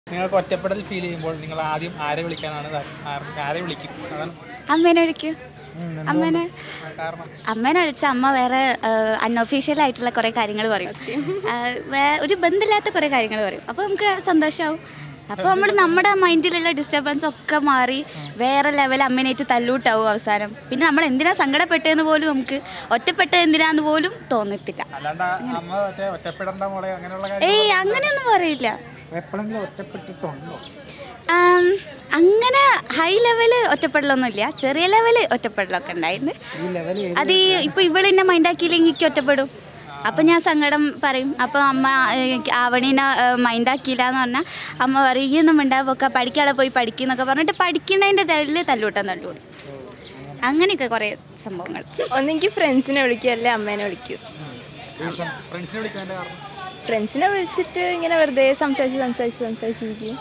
നിങ്ങൾക്ക് ഒറ്റപ്പെടൽ ഫീൽ ചെയ്യുമ്പോൾ നിങ്ങൾ ആദ്യം ആരെ വിളിക്കാനാണ് താല്പര്യം? ആരെ- ആരെ വിളിക്കും അതാണ് അമ്മേനെ വിളിക്കും അമ്മേനെ കാരണം അമ്മേനെ വിളിച്ച അമ്മ വേറെ അൺഒഫീഷ്യൽ ആയിട്ടുള്ള കുറേ കാര്യങ്ങൾ പറയും ആ, വേ- ഒരു ബന്ധമില്ലാത്ത കുറേ കാര്യങ്ങൾ പറയും അപ്പോൾ നമുക്ക് സന്തോഷമാവും അപ്പോൾ നമ്മൾ നമ്മുടെ മൈൻഡിലുള്ള ഡിസ്റ്റർബൻസ് ഒക്കെ മാറി വേറെ ലെവൽ അമ്മേനായിട്ട് തല്ലൂട്ടാവും അവസാനം പിന്നെ നമ്മൾ എന്തിനാ സങ്കടപ്പെട്ടതെന്ന് പോലും നമുക്ക് ഒറ്റപ്പെട്ടത് എന്തിനാന്ന് പോലും തോന്നത്തില്ല അല്ലാണ്ട് അമ്മ മറ്റേ ഒറ്റപ്പെടേണ്ട മോളെ അങ്ങനെയുള്ള കാര്യം ഏയ് അങ്ങനെയൊന്നും പറയില്ല എപ്പോഴെങ്കിലും ഒറ്റപ്പെട്ടിട്ടുണ്ടോ ആം, അങ്ങനെ ഹൈ ലെവല് ഒറ്റപ്പെടലൊന്നുമില്ല ചെറിയ ലെവല് ഒറ്റപ്പെടലൊക്കെ ഉണ്ടായിട്ടുണ്ട് ഈ ലെവൽ അത് ഈ ഇപ്പൊ ഇവള് എന്നെ മൈൻഡാക്കിയില്ലെങ്കിൽ എനിക്ക് ഒറ്റപ്പെടും അപ്പം ഞാൻ സങ്കടം പറയും അപ്പം അമ്മ എനിക്ക് ആവണീനെ മൈൻഡാക്കിയില്ല എന്ന് പറഞ്ഞാൽ അമ്മ പറയും ഈ ഒന്നും ഉണ്ടാവുക പഠിക്കാതെ പോയി പഠിക്കുന്നൊക്കെ പറഞ്ഞിട്ട് പഠിക്കുന്നതിൻ്റെ തല്ലിൽ തല്ലൂട്ടാൻ തല്ലൂടും അങ്ങനെയൊക്കെ കുറേ സംഭവങ്ങൾ ഒന്നെങ്കിൽ ഫ്രണ്ട്സിനെ വിളിക്കും അല്ലെ അമ്മേനെ വിളിക്കും ഫ്രണ്ട്സിനെ വിളിക്കാൻ്റെ കാരണം ഫ്രണ്ട്സിനെ വിളിച്ചിട്ട് ഇങ്ങനെ വെറുതെ സംസാരിച്ച് സംസാരിച്ച് സംസാരിച്ചിരിക്കും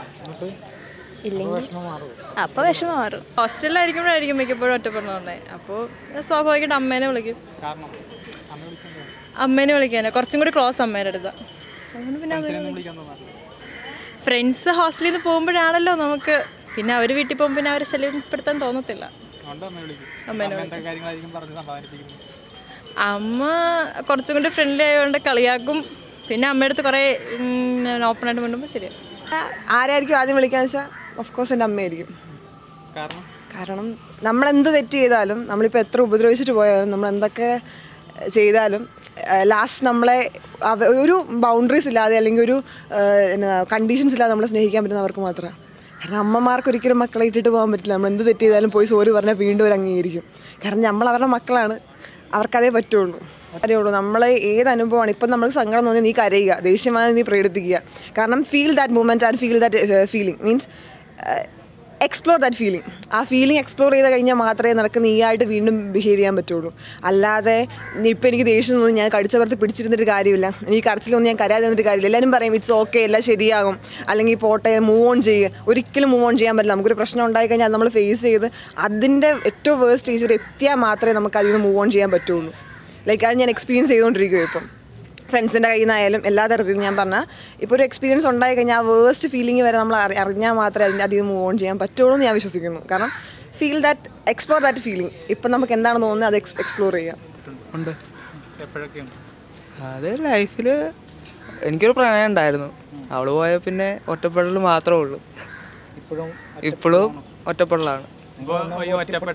ഇല്ലെങ്കിൽ അപ്പോൾ വിഷമം മാറും ഹോസ്റ്റലിലായിരിക്കുമ്പോഴായിരിക്കും മിക്കപ്പോഴും ഒറ്റപ്പെടുന്നുണ്ടേ അപ്പോൾ സ്വാഭാവികമായിട്ട് അമ്മേനെ വിളിക്കും കാരണം അമ്മ വിളിക്കാൻ അമ്മേനെ വിളിക്കാനെ കുറച്ചും കൂടി ക്ലോസ് അമ്മേൻ്റെ അടുത്താ അതുകൊണ്ട് പിന്നെ ഫ്രണ്ട്സിനെ വിളിക്കാൻ തോന്നാറില്ല ഫ്രണ്ട്സ് ഹോസ്റ്റലിൽ നിന്ന് പോകുമ്പോഴാണല്ലോ നമുക്ക് പിന്നെ അവർ വീട്ടിൽ പോകുമ്പോൾ പിന്നെ അവരെ ശല്യപ്പെടുത്താൻ തോന്നത്തില്ല അതുകൊണ്ട് അമ്മ വിളിക്കും അമ്മേനെ അമ്മ എന്തൊക്കെ കാര്യങ്ങളായിരിക്കും പറഞ്ഞ് സമാധാനിപ്പിക്കുന്നത് അമ്മ കുറച്ചും കൂടി ഫ്രണ്ട്ലി ആയതുകൊണ്ട് കളിയാക്കും പിന്നെ അമ്മയുടെ അടുത്ത് കുറേ ഓപ്പണായിട്ട് മിണ്ടുമ്പോൾ ശരിയാണ് ആരായിരിക്കും ആദ്യം വിളിക്കാന്ന് വെച്ചാൽ ഓഫ് കോഴ്സ് എൻ്റെ അമ്മയായിരിക്കും കാരണം കാരണം നമ്മൾ എന്ത് തെറ്റ് ചെയ്താലും നമ്മളിപ്പോൾ എത്ര ഉപദ്രവിച്ചിട്ട് പോയാലും നമ്മൾ എന്തൊക്കെ ചെയ്താലും ലാസ്റ്റ് നമ്മളെ അവ- ഒരു ബൗണ്ടറീസ് ഇല്ലാതെ അല്ലെങ്കിൽ ഒരു കണ്ടീഷൻസ് ഇല്ലാതെ നമ്മളെ സ്നേഹിക്കാൻ പറ്റുന്ന അവർക്ക് മാത്രമാണ് കാരണം അമ്മമാർക്ക് ഒരിക്കലും മക്കളെ ഇട്ടിട്ട് പോകാൻ പറ്റില്ല നമ്മൾ എന്ത് തെറ്റ് ചെയ്താലും പോയി സോറി പറഞ്ഞാൽ വീണ്ടും ഒരു അംഗീകരിക്കും കാരണം നമ്മൾ അവരുടെ മക്കളാണ് അവർക്കതേ പറ്റുള്ളൂ അറിയുള്ളൂ നമ്മൾ ഏത് അനുഭവമാണ് ഇപ്പം നമുക്ക് സങ്കടം തോന്നി നീ കരയുക ദേഷ്യമായി നീ പ്രകടിപ്പിക്കുക കാരണം feel that moment and feel that feeling means explore that feeling ആ ഫീലിംഗ് എക്സ്പ്ലോർ ചെയ്ത് കഴിഞ്ഞാൽ മാത്രമേ നിനക്ക് നീയായിട്ട് വീണ്ടും ബിഹേവ് ചെയ്യാൻ പറ്റുള്ളൂ അല്ലാതെ നീ ഇപ്പം എനിക്ക് ദേഷ്യം തോന്നി ഞാൻ കടിച്ച പുറത്ത് പിടിച്ചിരുന്നിട്ട് കാര്യമില്ല എനിക്ക് കരച്ചിലൊന്നും ഞാൻ കരയാതെ നിന്നിട്ട് കാര്യമില്ല എല്ലാവരും പറയും ഇറ്റ്സ് ഓക്കെ എല്ലാം ശരിയാകും അല്ലെങ്കിൽ പോട്ടെ മൂവ് ഓൺ ചെയ്യുക ഒരിക്കലും മൂവ് ഓൺ ചെയ്യാൻ പറ്റില്ല നമുക്കൊരു പ്രശ്നം ഉണ്ടായി കഴിഞ്ഞാൽ അത് നമ്മൾ ഫേസ് ചെയ്ത് അതിൻ്റെ ഏറ്റവും വേഴ്സ്റ്റ് സ്റ്റേജ് വരെ എത്തിയാൽ മാത്രമേ നമുക്ക് അതിൽ നിന്ന് മൂവ് ഓൺ ചെയ്യാൻ പറ്റുള്ളൂ ലൈക്ക് അത് ഞാൻ എക്സ്പീരിയൻസ് ചെയ്തുകൊണ്ടിരിക്കുകയും ഇപ്പം ഫ്രണ്ട്സിൻ്റെ കയ്യിൽ നിന്നായാലും എല്ലാ തരത്തിലും ഞാൻ പറഞ്ഞാൽ ഇപ്പോൾ ഒരു എക്സ്പീരിയൻസ് ഉണ്ടായി കഴിഞ്ഞാൽ ആ വേസ്റ്റ് ഫീലിംഗ് വരെ നമ്മൾ അറി അറിഞ്ഞാൽ മാത്രമേ അതിൻ്റെ അതിൽ മൂവ് ഓൺ ചെയ്യാൻ പറ്റുള്ളൂ എന്ന് ഞാൻ വിശ്വസിക്കുന്നു കാരണം feel that explore that feeling ഇപ്പം നമുക്ക് എന്താണ് തോന്നുന്നത് അത് എക്സ്പ്ലോർ ചെയ്യാം ഉണ്ട് എപ്പോഴൊക്കെയാണ് അത് ലൈഫിൽ എനിക്കൊരു പ്രണയം ഉണ്ടായിരുന്നു അവള് പോയ പിന്നെ ഒറ്റപ്പെടൽ മാത്രമേ ഉള്ളൂ ഇപ്പോഴും ഇപ്പോഴും ഒറ്റപ്പെടലാണ് ഇപ്പോൾ ഈ ഒറ്റപ്പെട്ട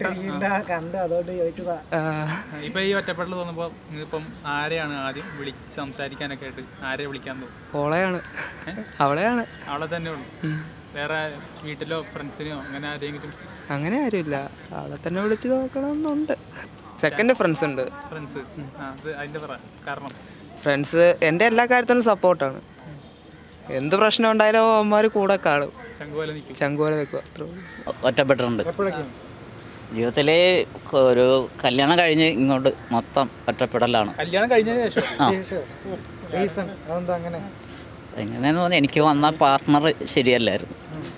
ആ, ഇപ്പൊ ഈ ഒറ്റപ്പെടൽ തോന്നുമ്പോൾ ഇപ്പം ആരെയാണ് ആദ്യം വിളിച്ച് സംസാരിക്കാനൊക്കെ ആയിട്ട് ആരെ വിളിക്കാൻ തോന്നും ഓളെയാണ് അവളെയാണ് അവളെ തന്നെ ഉള്ളു വേറെ വീട്ടിലോ ഫ്രണ്ട്സിനെയോ അങ്ങനെ ആരെങ്കിലും അങ്ങനെ ആരുമില്ല അവളെ തന്നെ വിളിച്ച് നോക്കണമെന്നുണ്ട് സെക്കൻഡ് ഫ്രണ്ട്സ് ഉണ്ട് ഫ്രണ്ട്സ് ആ അത് അതിന്റെ പറ കാരണം ഫ്രണ്ട്സ് എൻ്റെ എല്ലാ കാര്യത്തിനും സപ്പോർട്ടാണ് എന്ത് പ്രശ്നം ഉണ്ടായാലും അവന്മാർ കൂടെ കാണും ശംഖുപോലെ നിൽക്കും ചങ്കുപോലെ വെക്കും അത്രേ ഉള്ളൂ ഒറ്റപ്പെട്ടിട്ടുണ്ട് ജീവിതത്തിലെ ഒരു കല്യാണം കഴിഞ്ഞ് ഇങ്ങോട്ട് മൊത്തം ഒറ്റപ്പെടലാണ് കല്യാണം കഴിഞ്ഞതിന് ശേഷം ആ എങ്ങനെയാന്ന് തോന്നി എനിക്ക് വന്ന പാർട്ട്ണർ ശരിയല്ലായിരുന്നു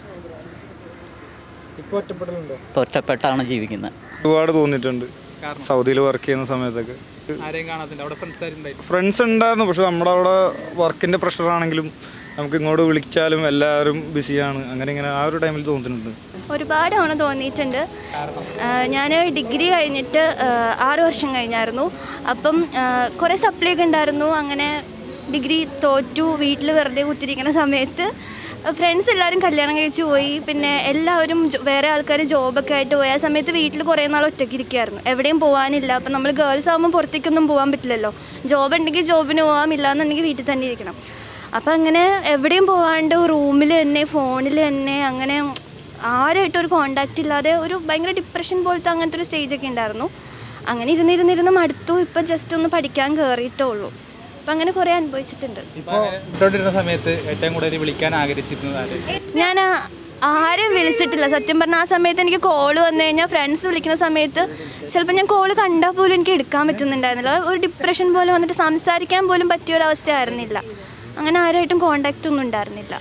ഇപ്പൊ ഒറ്റപ്പെടലുണ്ടോ ഇപ്പൊ ഒറ്റപ്പെട്ടാണ് ജീവിക്കുന്നത് ഒരുപാട് തോന്നിയിട്ടുണ്ട് കാരണം? സൗദിയിൽ വർക്ക് ചെയ്യുന്ന സമയത്തൊക്കെ ആരെയും കാണാത്തില്ല അവിടെ ഫ്രണ്ട്സ് ആരുണ്ടായിരുന്നു ഫ്രണ്ട്സ് ഉണ്ടായിരുന്നു പക്ഷെ നമ്മുടെ അവിടെ വർക്കിൻ്റെ പ്രഷറാണെങ്കിലും നമുക്ക് ഇങ്ങോട്ട് വിളിച്ചാലും എല്ലാവരും ബിസിയാണ് അങ്ങനെ ഇങ്ങനെ ആ ഒരു ടൈമിൽ തോന്നിയിട്ടുണ്ട് ഒരുപാട് തവണ തോന്നിയിട്ടുണ്ട് ഞാൻ ഡിഗ്രി കഴിഞ്ഞിട്ട് ആ, ആറ് വർഷം കഴിഞ്ഞായിരുന്നു അപ്പം ആ, കുറേ സപ്ലൈ ഒക്കെ ഉണ്ടായിരുന്നു അങ്ങനെ ഡിഗ്രി തോറ്റു വീട്ടിൽ വെറുതെ കുത്തിരിക്കുന്ന സമയത്ത് ഫ്രണ്ട്സ് എല്ലാവരും കല്യാണം കഴിച്ച് പോയി പിന്നെ എല്ലാവരും ജോ- വേറെ ആൾക്കാർ ജോബൊക്കെ ആയിട്ട് പോയി ആ സമയത്ത് വീട്ടിൽ കുറേ നാൾ ഒറ്റയ്ക്ക് ഇരിക്കുകയായിരുന്നു എവിടെയും പോകാനില്ല അപ്പം നമ്മൾ ഗേൾസ് ആകുമ്പോൾ പുറത്തേക്കൊന്നും പോകാൻ പറ്റില്ലല്ലോ ജോബ് ഉണ്ടെങ്കിൽ ജോബിന് പോകാം ഇല്ലാന്നുണ്ടെങ്കിൽ വീട്ടിൽ തന്നെ ഇരിക്കണം അപ്പം അങ്ങനെ എവിടെയും പോകാണ്ട് റൂമിൽ തന്നെ ഫോണിൽ തന്നെ അങ്ങനെ ആരായിട്ടും ഒരു കോണ്ടാക്റ്റ് ഇല്ലാതെ ഒരു ഭയങ്കര ഡിപ്രഷൻ പോലത്തെ അങ്ങനത്തെ ഒരു സ്റ്റേജ് ഒക്കെ ഉണ്ടായിരുന്നു അങ്ങനെ ഇരുന്നിരുന്നിരുന്ന് മടുത്തു ഇപ്പം ജസ്റ്റ് ഒന്ന് പഠിക്കാൻ കയറിയിട്ടേ ഉള്ളൂ അപ്പം അങ്ങനെ കുറേ അനുഭവിച്ചിട്ടുണ്ട് ഇപ്പൊ ഇട്ടോണ്ടിരുന്ന സമയത്ത് ഏറ്റവും കൂടുതൽ വിളിക്കാൻ ആഗ്രഹിച്ചിരുന്നത് ആര് ഞാൻ ആ- ആരെയും വിളിച്ചിട്ടില്ല സത്യം പറഞ്ഞാൽ ആ സമയത്ത് എനിക്ക് കോൾ വന്നു കഴിഞ്ഞാൽ ഫ്രണ്ട്സ് വിളിക്കുന്ന സമയത്ത് ചിലപ്പോൾ ഞാൻ കോൾ കണ്ടാൽ പോലും എനിക്ക് എടുക്കാൻ പറ്റുന്നുണ്ടായിരുന്നില്ല ഒരു ഡിപ്രഷൻ പോലെ വന്നിട്ട് സംസാരിക്കാൻ പോലും പറ്റിയ ഒരു അവസ്ഥ ആയിരുന്നില്ല അങ്ങനെ ആരായിട്ടും കോണ്ടാക്റ്റ് ഒന്നും ഉണ്ടായിരുന്നില്ല